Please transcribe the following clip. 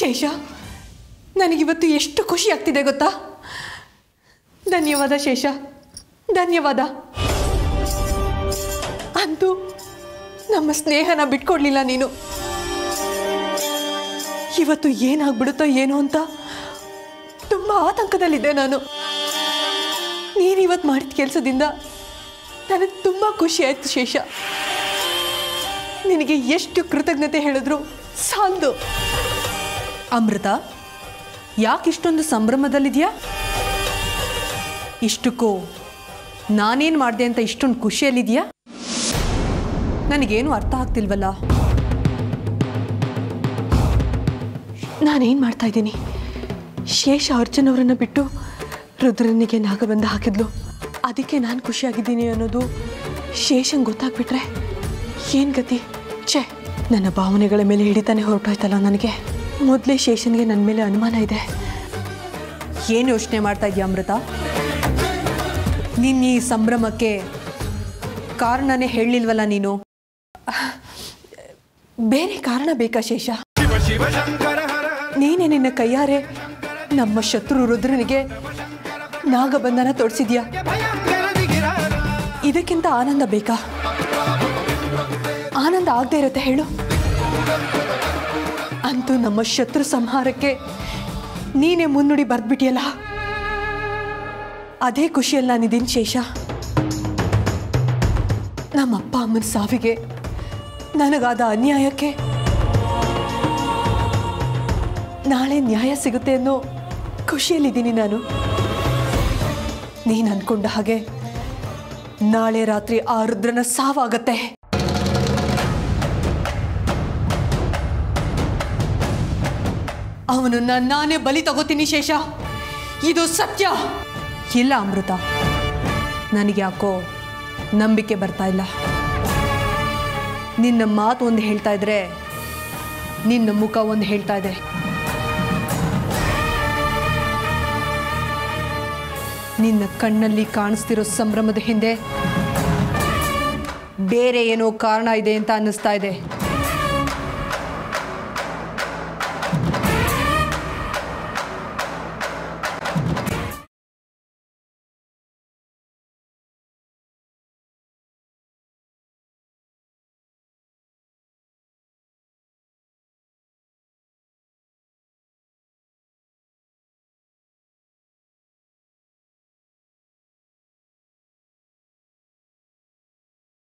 ಶೇಷ ನನಗಿವತ್ತು ಎಷ್ಟು ಖುಷಿ ಆಗ್ತಿದೆ ಗೊತ್ತಾ ಧನ್ಯವಾದ ಶೇಷ ಧನ್ಯವಾದ ಅಂತೂ ನಮ್ಮ ಸ್ನೇಹನ ಬಿಟ್ಕೊಡ್ಲಿಲ್ಲ ನೀನು ಇವತ್ತು ಏನಾಗ್ಬಿಡುತ್ತೋ ಏನೋ ಅಂತ ತುಂಬ ಆತಂಕದಲ್ಲಿದ್ದೆ ನಾನು ನೀನು ಇವತ್ತು ಮಾಡಿದ ಕೆಲಸದಿಂದ ನನಗೆ ತುಂಬ ಖುಷಿ ಆಯ್ತು ಶೇಷ ನಿನಗೆ ಎಷ್ಟು ಕೃತಜ್ಞತೆ ಹೇಳಿದ್ರು ಸಾಲದು ಅಮೃತ ಯಾಕೆ ಇಷ್ಟೊಂದು ಸಂಭ್ರಮದಲ್ಲಿದೆಯಾ ಇಷ್ಟಕ್ಕೂ ನಾನೇನು ಮಾಡಿದೆ ಅಂತ ಇಷ್ಟೊಂದು ಖುಷಿಯಲ್ಲಿದೆಯಾ ನನಗೇನು ಅರ್ಥ ಆಗ್ತಿಲ್ವಲ್ಲ ನಾನೇನು ಮಾಡ್ತಾ ಇದ್ದೀನಿ ಶೇಷ ಅರ್ಜುನ್ ಅವರನ್ನು ಬಿಟ್ಟು ರುದ್ರನಿಗೆ ನಾಗಬಂಧ ಹಾಕಿದ್ಲು ಅದಕ್ಕೆ ನಾನು ಖುಷಿಯಾಗಿದ್ದೀನಿ ಅನ್ನೋದು ಶೇಷಂಗೆ ಗೊತ್ತಾಗ್ಬಿಟ್ರೆ ಏನು ಗತಿ ಛೇ ನನ್ನ ಭಾವನೆಗಳ ಮೇಲೆ ಹಿಡಿತಾನೆ ಹೊರಟೋಯ್ತಲ್ಲ ನನಗೆ ಮೊದಲೇ ಶೇಷನ್ಗೆ ನನ್ನ ಮೇಲೆ ಅನುಮಾನ ಇದೆ ಏನು ಯೋಚನೆ ಮಾಡ್ತಾ ಇದೆಯಾ ಅಮೃತ ನಿನ್ನ ಈ ಸಂಭ್ರಮಕ್ಕೆ ಕಾರಣನೇ ಹೇಳಲಿಲ್ವಲ್ಲ ನೀನು ಬೇರೆ ಕಾರಣ ಬೇಕಾ ಶೇಷ ನೀನೇ ನಿನ್ನ ಕೈಯಾರೆ ನಮ್ಮ ಶತ್ರು ರುದ್ರನಿಗೆ ನಾಗಬಂಧನ ತೊಡಿಸಿದ್ಯಾ ಇದಕ್ಕಿಂತ ಆನಂದ ಬೇಕಾ ಆನಂದ ಆಗದೆ ಇರುತ್ತೆ ಹೇಳು ಅಂತೂ ನಮ್ಮ ಶತ್ರು ಸಂಹಾರಕ್ಕೆ ನೀನೇ ಮುನ್ನುಡಿ ಬರ್ದ್ಬಿಟ್ಟಿಯಲ್ಲ ಅದೇ ಖುಷಿಯಲ್ಲಿ ನಾನಿದ್ದೀನಿ ಶೇಷ ನಮ್ಮ ಅಪ್ಪ ಅಮ್ಮನ ಸಾವಿಗೆ ನನಗಾದ ಅನ್ಯಾಯಕ್ಕೆ ನಾಳೆ ನ್ಯಾಯ ಸಿಗುತ್ತೆ ಅನ್ನೋ ಖುಷಿಯಲ್ಲಿದ್ದೀನಿ ನಾನು ನೀನು ಅನ್ಕೊಂಡ ಹಾಗೆ ನಾಳೆ ರಾತ್ರಿ ಆ ರುದ್ರನ ಸಾವಾಗತ್ತೆ ಅವನನ್ನ ನಾನೇ ಬಲಿ ತಗೋತೀನಿ ಶೇಷ ಇದು ಸತ್ಯ ಇಲ್ಲ ಅಮೃತ ನನಗೆ ಯಾಕೋ ನಂಬಿಕೆ ಬರ್ತಾ ಇಲ್ಲ ನಿನ್ನ ಮಾತು ಒಂದು ಹೇಳ್ತಾ ಇದ್ರೆ ನಿನ್ನ ಮುಖ ಒಂದು ಹೇಳ್ತಾ ಇದೆ ನಿನ್ನ ಕಣ್ಣಲ್ಲಿ ಕಾಣಿಸ್ತಿರೋ ಸಂಭ್ರಮದ ಹಿಂದೆ ಬೇರೆ ಏನೋ ಕಾರಣ ಇದೆ ಅಂತ ಅನ್ನಿಸ್ತಾ ಇದೆ